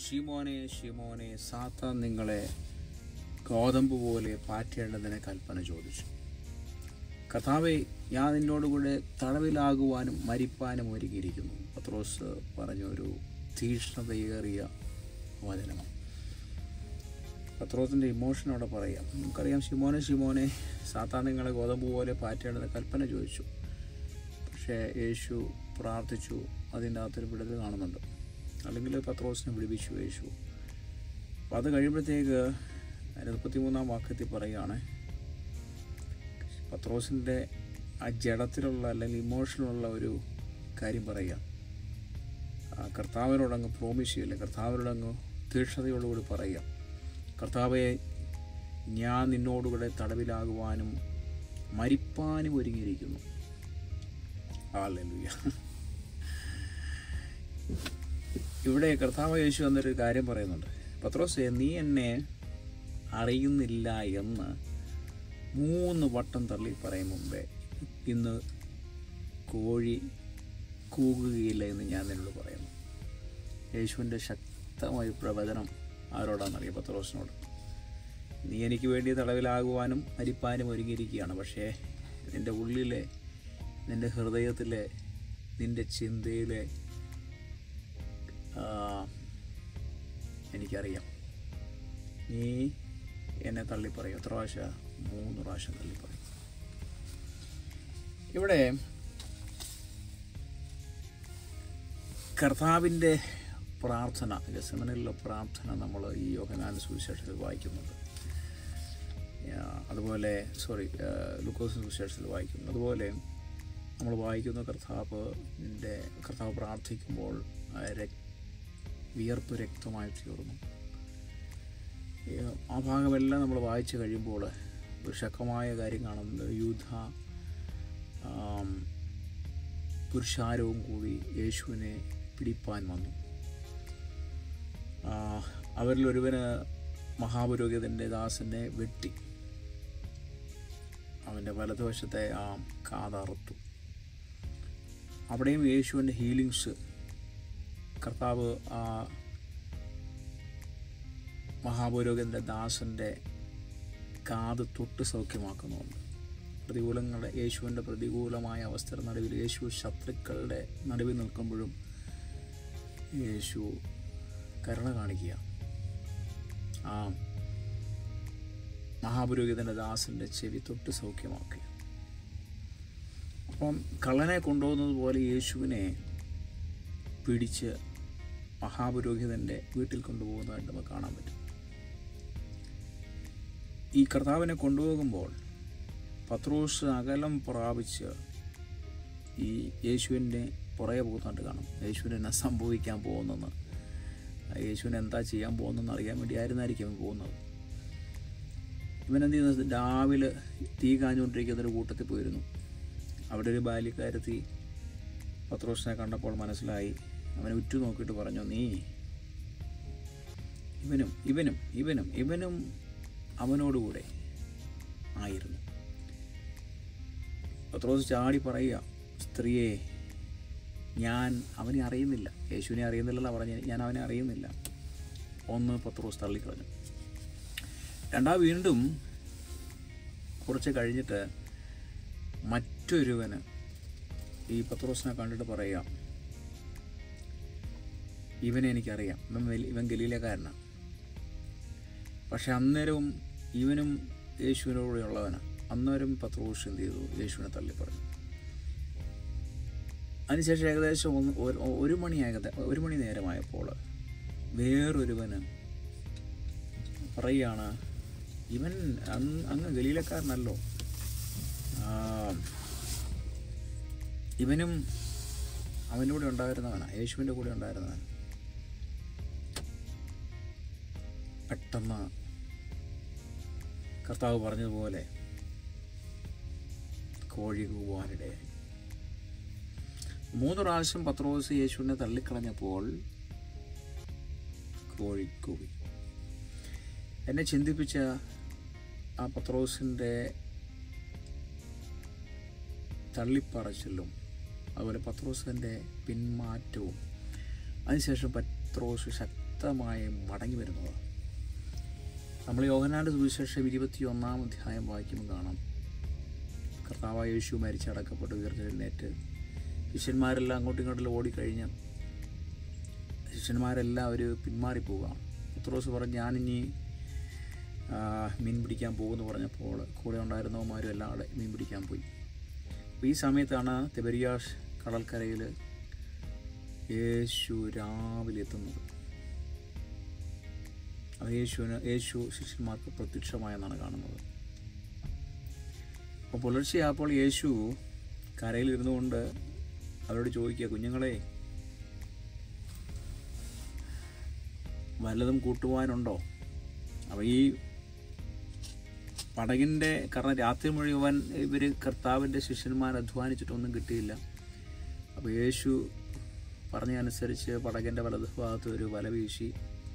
ഷിമോനെ ഷിമോനെ സാത്താൻ നിങ്ങളെ ഗോതമ്പ് പോലെ പാറ്റേണ്ടതിനെ കൽപ്പന ചോദിച്ചു കഥാവെ ഞാൻ നിന്നോടുകൂടെ തടവിലാകുവാനും മരിപ്പാനും ഒരുങ്ങിയിരിക്കുന്നു പത്രോസ് പറഞ്ഞ ഒരു തീക്ഷ്ണതയേറിയ വചനമാണ് പത്രോസിൻ്റെ ഇമോഷൻ അവിടെ പറയാം നമുക്കറിയാം ഷിമോനെ ഷിമോനെ സാത്താൻ നിങ്ങളെ ഗോതമ്പ് പോലെ പാറ്റേണ്ടതിനെ കൽപ്പന ചോദിച്ചു പക്ഷേ യേശു പ്രാർത്ഥിച്ചു അതിൻ്റെ അകത്തൊരു വിടുതൽ കാണുന്നുണ്ട് അല്ലെങ്കിൽ പത്രോസിനെ വിടുവിച്ചു യേശു അപ്പോൾ അത് കഴിയുമ്പോഴത്തേക്ക് അതിന് മുപ്പത്തിമൂന്നാം വാക്യത്തിൽ പറയുകയാണ് പത്രോസിൻ്റെ ആ ജഡത്തിലുള്ള അല്ലെങ്കിൽ ഇമോഷനിലുള്ള ഒരു കാര്യം പറയുക ആ കർത്താവിനോടങ്ങ് പ്രോമിസ് ചെയ്യില്ല കർത്താവിനോടങ്ങ് തീക്ഷണതയോടുകൂടി പറയുക കർത്താവെ ഞാൻ നിന്നോടുകൂടെ തടവിലാകുവാനും മരിപ്പാനും ഒരുങ്ങിയിരിക്കുന്നു ഹാലലുയ ഇവിടെ കർത്താവ് യേശു എന്നൊരു കാര്യം പറയുന്നുണ്ട് പത്രോസെ നീ എന്നെ അറിയുന്നില്ല എന്ന് മൂന്ന് വട്ടം തള്ളി പറയും മുമ്പേ ഇന്ന് കോഴി കൂകുകയില്ല എന്ന് ഞാൻ നിന്നോട് പറയുന്നു യേശുവിൻ്റെ ശക്തമായ പ്രവചനം ആരോടാണെന്നറിയാം പത്രോസിനോട് നീ എനിക്ക് വേണ്ടി തടവിലാകുവാനും മരിപ്പാനും ഒരുങ്ങിയിരിക്കുകയാണ് പക്ഷേ നിൻ്റെ ഉള്ളിലെ നിൻ്റെ ഹൃദയത്തിലെ നിൻ്റെ ചിന്തയിലെ ആ, എനിക്കറിയാം നീ എന്നെ തള്ളിപ്പറയും എത്ര പ്രാവശ്യം മൂന്ന് പ്രാവശ്യം തള്ളിപ്പറയും ഇവിടെ കർത്താവിൻ്റെ പ്രാർത്ഥന ഗസമനിലുള്ള പ്രാർത്ഥന നമ്മൾ ഈ യോഹനാന സുവിശേഷത്തിൽ വായിക്കുന്നുണ്ട് ആ, അതുപോലെ സോറി ലുക്കോസ് സുവിശേഷത്തിൽ വായിക്കുന്നു അതുപോലെ നമ്മൾ വായിക്കുന്ന കർത്താവിൻ്റെ കർത്താവ് പ്രാർത്ഥിക്കുമ്പോൾ ആ രക്- വിയർപ്പ് രക്തമായി തീർന്നു ഈ ആ ഭാഗമെല്ലാം നമ്മൾ വായിച്ചു കഴിയുമ്പോൾ ഒരു ശക്തമായ കാര്യം കാണുന്നത് യൂഥ ആം, പുരുഷാരവും കൂടി യേശുവിനെ പിടിപ്പാൻ വന്നു ആ, അവരിലൊരുവന് മഹാപുരോഹിതൻ്റെ ദാസനെ വെട്ടി അവൻ്റെ വലതുവശത്തെ ആ കാതറുത്തു അവിടെയും യേശുവിൻ്റെ ഹീലിങ്സ് കർത്താവ് ആ മഹാപുരോഹിതൻ്റെ ദാസൻ്റെ കാത് തൊട്ട് സൗഖ്യമാക്കുന്നുണ്ട് പ്രതികൂലങ്ങളുടെ യേശുവിൻ്റെ പ്രതികൂലമായ അവസ്ഥയുടെ നടുവിൽ യേശു ശത്രുക്കളുടെ നടുവിൽ നിൽക്കുമ്പോഴും യേശു കരുണ കാണിക്കുക ആ മഹാപുരോഹിതൻ്റെ ദാസൻ്റെ ചെവി തൊട്ട് സൗഖ്യമാക്കുക അപ്പം കള്ളനെ കൊണ്ടുപോകുന്നത് പോലെ യേശുവിനെ പിടിച്ച് മഹാപുരോഹിതൻ്റെ വീട്ടിൽ കൊണ്ടുപോകുന്നതായിട്ട് നമുക്ക് കാണാൻ പറ്റും ഈ കർത്താവിനെ കൊണ്ടുപോകുമ്പോൾ പത്രോസ് അകലം പ്രാപിച്ച് ഈ യേശുവിൻ്റെ പുറകെ പോകുന്നതായിട്ട് കാണും യേശുവിന് എന്നാ സംഭവിക്കാൻ പോകുന്നെന്ന് യേശുവിന് എന്താ ചെയ്യാൻ പോകുന്നതെന്ന് അറിയാൻ വേണ്ടി ആയിരുന്നായിരിക്കും അവൻ പോകുന്നത് ഇവൻ എന്ത് ചെയ്യുന്നത് രാവിലെ തീ കാഞ്ഞുകൊണ്ടിരിക്കുന്ന ഒരു കൂട്ടത്തിൽ പോയിരുന്നു അവിടെ ഒരു ബാല്യക്കാരത്തി പത്രോസിനെ കണ്ടപ്പോൾ മനസ്സിലായി അവനെ ഉറ്റു നോക്കിയിട്ട് പറഞ്ഞു നീ ഇവനും ഇവനും ഇവനും ഇവനും അവനോടുകൂടെ ആയിരുന്നു പത്രോസ് ചാടി പറയുക സ്ത്രീയെ ഞാൻ അവനെ അറിയുന്നില്ല യേശുവിനെ അറിയുന്നില്ല പറഞ്ഞ് ഞാൻ അവനെ അറിയുന്നില്ല ഒന്ന് പത്രോസ് തള്ളിക്കളഞ്ഞു രണ്ടാ വീണ്ടും കുറച്ച് കഴിഞ്ഞിട്ട് മറ്റൊരുവന് ഈ പത്രോസിനെ കണ്ടിട്ട് പറയാം ഇവനെ എനിക്കറിയാം ഇവൻ വലി- ഇവൻ ഗലീലക്കാരനാണ് പക്ഷെ അന്നേരവും ഇവനും യേശുവിനോടെയുള്ളവനാണ് അന്നേരം പത്രോസ് എന്ത് ചെയ്തു യേശുവിനെ തള്ളിപ്പറഞ്ഞു അതിനുശേഷം ഏകദേശം ഒന്ന് ഒരു- ഒരു മണി ഏകദ ഒരു മണി നേരമായപ്പോൾ വേറൊരുവന് പറയുകയാണ് ഇവൻ അങ് അങ്ങ് ഗലീലക്കാരനല്ലോ ആ, ഇവനും അവൻ്റെ കൂടെ ഉണ്ടായിരുന്നവനാണ് യേശുവിൻ്റെ കൂടെ ഉണ്ടായിരുന്നവൻ പെട്ടെന്ന് കർത്താവ് പറഞ്ഞതുപോലെ കോഴി കൂവാനിടയായി മൂന്ന് പ്രാവശ്യം പത്രോസ് യേശുവിനെ തള്ളിക്കളഞ്ഞപ്പോൾ കോഴി കൂവി എന്നെ ചിന്തിപ്പിച്ച ആ പത്രോസിൻ്റെ തള്ളിപ്പറച്ചിലും അതുപോലെ പത്രോസിൻ്റെ പിന്മാറ്റവും അതിനുശേഷം പത്രോസ് ശക്തി ശക്തമായി മടങ്ങി വരുന്നതാണ് നമ്മൾ യോഹനാന്റെ സുവിശേഷം ഇരുപത്തി ഒന്നാം അധ്യായം വായിക്കുമ്പോൾ കാണാം കർത്താവായ യേശു മരിച്ചടക്കപ്പെട്ട് ഉയർത്തെഴുന്നേറ്റ് ശിഷ്യന്മാരെല്ലാം അങ്ങോട്ടും ഇങ്ങോട്ടും ഓടിക്കഴിഞ്ഞ് ശിഷ്യന്മാരെല്ലാം അവർ പിന്മാറിപ്പോവുകയാണ് പത്രോസ് പറഞ്ഞു ഞാനിനി ആ, മീൻ പിടിക്കാൻ പോകുമെന്ന് പറഞ്ഞപ്പോൾ കൂടെ ഉണ്ടായിരുന്നവന്മാരും എല്ലാം അവിടെ മീൻ പിടിക്കാൻ പോയി അപ്പോൾ ഈ സമയത്താണ് തെബരിയാഷ് കടൽക്കരയിൽ യേശു രാവിലെ എത്തുന്നത് അത് യേശുവിന് യേശു ശിഷ്യന്മാർക്ക് പ്രത്യക്ഷമായെന്നാണ് കാണുന്നത് അപ്പോൾ പുലർച്ചെയായപ്പോൾ യേശു കരയിലിരുന്നു കൊണ്ട് അവരോട് ചോദിക്കുക കുഞ്ഞുങ്ങളെ വല്ലതും കൂട്ടുവാനുണ്ടോ അപ്പോൾ ഈ പടകിൻ്റെ കാരണം രാത്രി മുഴുവൻ ഇവർ കർത്താവിൻ്റെ ശിഷ്യന്മാർ അധ്വാനിച്ചിട്ടൊന്നും കിട്ടിയില്ല അപ്പോൾ യേശു പറഞ്ഞതനുസരിച്ച് പടകിൻ്റെ വലതുഭാഗത്ത് ഒരു വല വീശി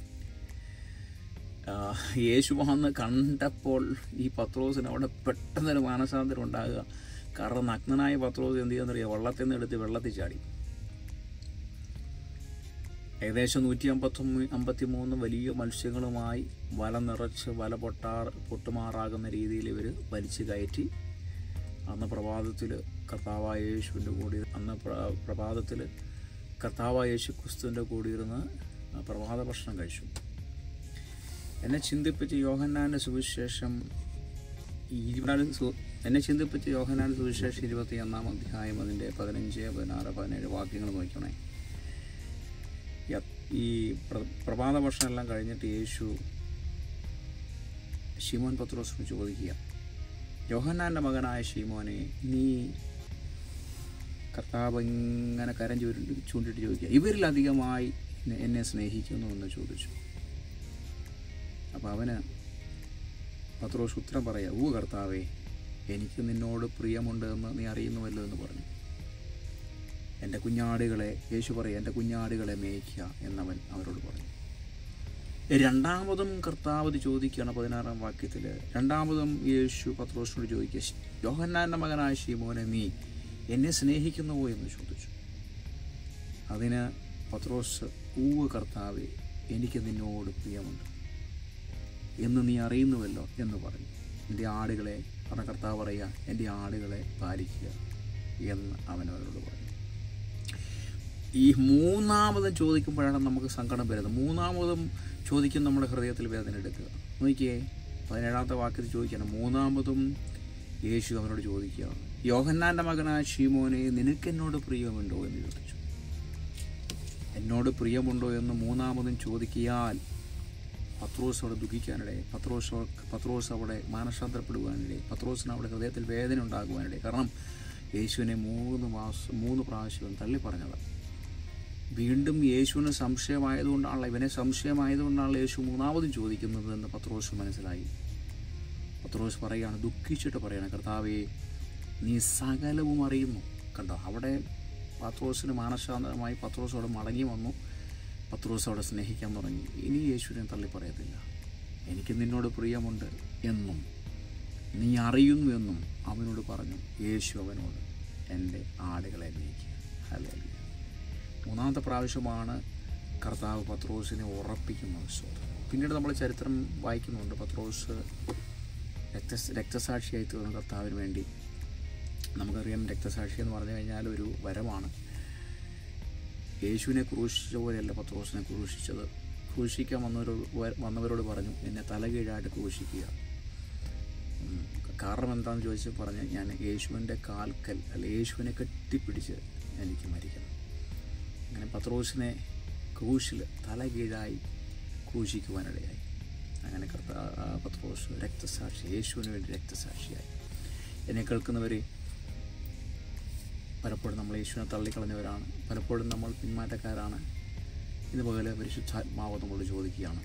ആ, യേശു വന്ന് കണ്ടപ്പോൾ ഈ പത്രോസിന് അവിടെ പെട്ടെന്നൊരു മാനസാന്തരം ഉണ്ടാകുക കാരണം നഗ്നനായ പത്രോസ് എന്ത് ചെയ്യുന്നറിയാം വള്ളത്തിൽ നിന്ന് എടുത്ത് വെള്ളത്തിൽ ചാടി ഏകദേശം നൂറ്റി അമ്പത്തൊന്ന് അമ്പത്തി മൂന്ന് വലിയ മത്സ്യങ്ങളുമായി വല നിറച്ച് വല പൊട്ടാർ പൊട്ടുമാറാകുന്ന രീതിയിൽ ഇവർ വലിച്ചു കയറ്റി അന്ന് പ്രഭാതത്തിൽ കർത്താവായ യേശുവിൻ്റെ കൂടി അന്ന് പ്ര- പ്രഭാതത്തിൽ കർത്താവായ യേശു ക്രിസ്തുവിൻ്റെ കൂടി ഇരുന്ന് പ്രഭാത ഭക്ഷണം കഴിച്ചു എന്നെ ചിന്തിപ്പിച്ച് യോഹന്നാൻ്റെ സുവിശേഷം ഇരുപത് സു- എന്നെ ചിന്തിപ്പിച്ച് യോഹന്നാൻ്റെ സുവിശേഷം ഇരുപത്തി ഒന്നാം അധ്യായം അതിൻ്റെ പതിനഞ്ച് പതിനാറ് പതിനേഴ് വാക്യങ്ങൾ നോക്കണേ യ- ഈ പ്ര- പ്രഭാത ഭക്ഷണം എല്ലാം കഴിഞ്ഞിട്ട് യേശു ഷിമോൻ പത്രോസിന് ചോദിക്കുക യോഹന്നാൻ്റെ മകനായ ഷിമോനെ നീ കർത്താവ് ഇങ്ങനെ കരം ചൂണ്ടി ചൂണ്ടിട്ട് ചോദിക്കുക ഇവരിലധികമായി എന്നെ- എന്നെ സ്നേഹിക്കുന്നു എന്ന് ചോദിച്ചു അപ്പോൾ അവന് പത്രോസ് ഉത്തരം പറയാ ഊ കർത്താവേ എനിക്ക് നിന്നോട് പ്രിയമുണ്ട് എന്ന് നീ അറിയുന്നുവല്ലോ എന്ന് പറഞ്ഞു എൻ്റെ കുഞ്ഞാടുകളെ യേശു പറയും എൻ്റെ കുഞ്ഞാടുകളെ മേയ്ക്കുക എന്നവൻ അവരോട് പറഞ്ഞു രണ്ടാമതും കർത്താവ് ഇത് ചോദിക്കുകയാണ് പതിനാറാം വാക്യത്തിൽ രണ്ടാമതും യേശു പത്രോസിനോട് ചോദിക്കുക "ശ്- യോഹന്നാൻ്റെ മകനായ ശീമോനെ നീ എന്നെ സ്നേഹിക്കുന്നുവോ എന്ന് ചോദിച്ചു അതിന് പത്രോസ് ഊവ് കർത്താവെ എനിക്ക് നിന്നോട് പ്രിയമുണ്ട് എന്ന് നീ അറിയുന്നുവല്ലോ എന്ന് പറഞ്ഞു എൻ്റെ ആടുകളെ പറഞ്ഞ കർത്താവ് പറയുക എൻ്റെ ആടുകളെ പാലിക്കുക എന്ന് അവൻ അവരോട് പറഞ്ഞു ഈ മൂന്നാമതും ചോദിക്കുമ്പോഴാണ് നമുക്ക് സങ്കടം വരുന്നത് മൂന്നാമതും ചോദിക്കും നമ്മുടെ ഹൃദയത്തിൽ വേദന എടുക്കുക നോക്കിയേ പതിനേഴാമത്തെ വാക്യത്തിൽ ചോദിക്കണം മൂന്നാമതും യേശു അവനോട് ചോദിക്കുക യോഹന്നാൻ്റെ മകനായ ഷീമോനെ നിനക്ക് എന്നോട് പ്രിയമുണ്ടോ എന്ന് ചോദിച്ചു എന്നോട് പ്രിയമുണ്ടോ എന്ന് മൂന്നാമതും ചോദിക്കിയാൽ പത്രോസ് അവിടെ ദുഃഖിക്കാനിടയെ പത്രോസ് പത്രോസ് അവിടെ മാനസാന്തരപ്പെടുവാനിടയെ പത്രോസിന് അവിടെ ഹൃദയത്തിൽ വേദന ഉണ്ടാകുവാനിടയെ കാരണം യേശുവിനെ മൂന്ന് മാസം മൂന്ന് പ്രാവശ്യം തള്ളി പറഞ്ഞത് വീണ്ടും യേശുവിന് സംശയമായതുകൊണ്ടാണല്ലോ ഇവനെ സംശയമായതുകൊണ്ടാണല്ലോ യേശു മൂന്നാമതും ചോദിക്കുന്നത് എന്ന് പത്രോസ് മനസ്സിലായി പത്രോസ് പറയുകയാണ് ദുഃഖിച്ചിട്ട് പറയാണ് കർത്താവേ നീ സകലവും അറിയുന്നു കണ്ടോ അവിടെ പത്രോസിന് മാനശാന്തരമായി പത്രോസ് അവിടെ മടങ്ങി വന്നു പത്രോസ് അവിടെ സ്നേഹിക്കാൻ തുടങ്ങി ഇനി യേശുവിനെ തള്ളി പറയത്തില്ല എനിക്ക് നിന്നോട് പ്രിയമുണ്ട് എന്നും നീ അറിയുന്നു എന്നും അവനോട് പറഞ്ഞു യേശു അവനോട് എൻ്റെ ആടുകളെ മേയ്ക്കുക അല്ലേ മൂന്നാമത്തെ പ്രാവശ്യമാണ് കർത്താവ് പത്രോസിനെ ഉറപ്പിക്കുന്നത് സ്വതം പിന്നീട് നമ്മൾ ചരിത്രം വായിക്കുന്നുണ്ട് പത്രോസ് രക്ത രക്തസാക്ഷിയായി തീർന്ന കർത്താവിന് വേണ്ടി നമുക്കറിയാം രക്തസാക്ഷി എന്ന് പറഞ്ഞു കഴിഞ്ഞാൽ ഒരു വരമാണ് യേശുവിനെ ക്രൂശിച്ച പോലെയല്ല പത്രോസിനെ ക്രൂശിച്ചത് ക്രൂശിക്കാൻ വന്നവരോട് വന്നവരോട് പറഞ്ഞു എന്നെ തലകീഴായിട്ട് ക്രൂശിക്കുക ഉം, കാരണം എന്താണെന്ന് ചോദിച്ച് പറഞ്ഞ് ഞാൻ യേശുവിൻ്റെ കാൽക്കൽ അല്ല യേശുവിനെ കെട്ടിപ്പിടിച്ച് എനിക്ക് മരിക്കണം അങ്ങനെ പത്രോസിനെ ക്രൂശിൽ തലകീഴായി ക്രൂശിക്കുവാനിടയായി അങ്ങനെ കർത്ത ആ പത്രോസ് രക്തസാക്ഷി യേശുവിന് വേണ്ടി രക്തസാക്ഷിയായി എന്നെ കേൾക്കുന്നവരെ പലപ്പോഴും നമ്മൾ യേശുവിനെ തള്ളിക്കളഞ്ഞവരാണ് പലപ്പോഴും നമ്മൾ പിന്മാറ്റക്കാരാണ് ഇതുപോലെ പരിശുദ്ധാത്മാവ് നമ്മളോട് ചോദിക്കുകയാണ്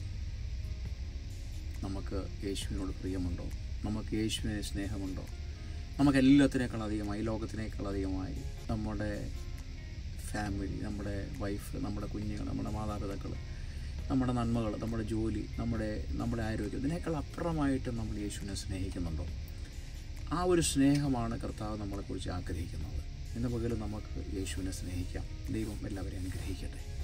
നമുക്ക് യേശുവിനോട് പ്രിയമുണ്ടോ നമുക്ക് യേശുവിനെ സ്നേഹമുണ്ടോ നമുക്ക് എല്ലാത്തിനേക്കാൾ അധികമായി ലോകത്തിനേക്കാൾ അധികമായി നമ്മുടെ ഫാമിലി നമ്മുടെ വൈഫ് നമ്മുടെ കുഞ്ഞുങ്ങൾ നമ്മുടെ മാതാപിതാക്കൾ നമ്മുടെ നന്മകൾ നമ്മുടെ ജോലി നമ്മുടെ നമ്മുടെ ആരോഗ്യം ഇതിനേക്കാൾ അപ്പുറമായിട്ട് നമ്മൾ യേശുവിനെ സ്നേഹിക്കുന്നുണ്ടോ ആ ഒരു സ്നേഹമാണ് കർത്താവ് നമ്മളെക്കുറിച്ച് ആഗ്രഹിക്കുന്നത് ഇന്ന് പകലും നമുക്ക് യേശുവിനെ സ്നേഹിക്കാം ദൈവം എല്ലാവരെയും അനുഗ്രഹിക്കട്ടെ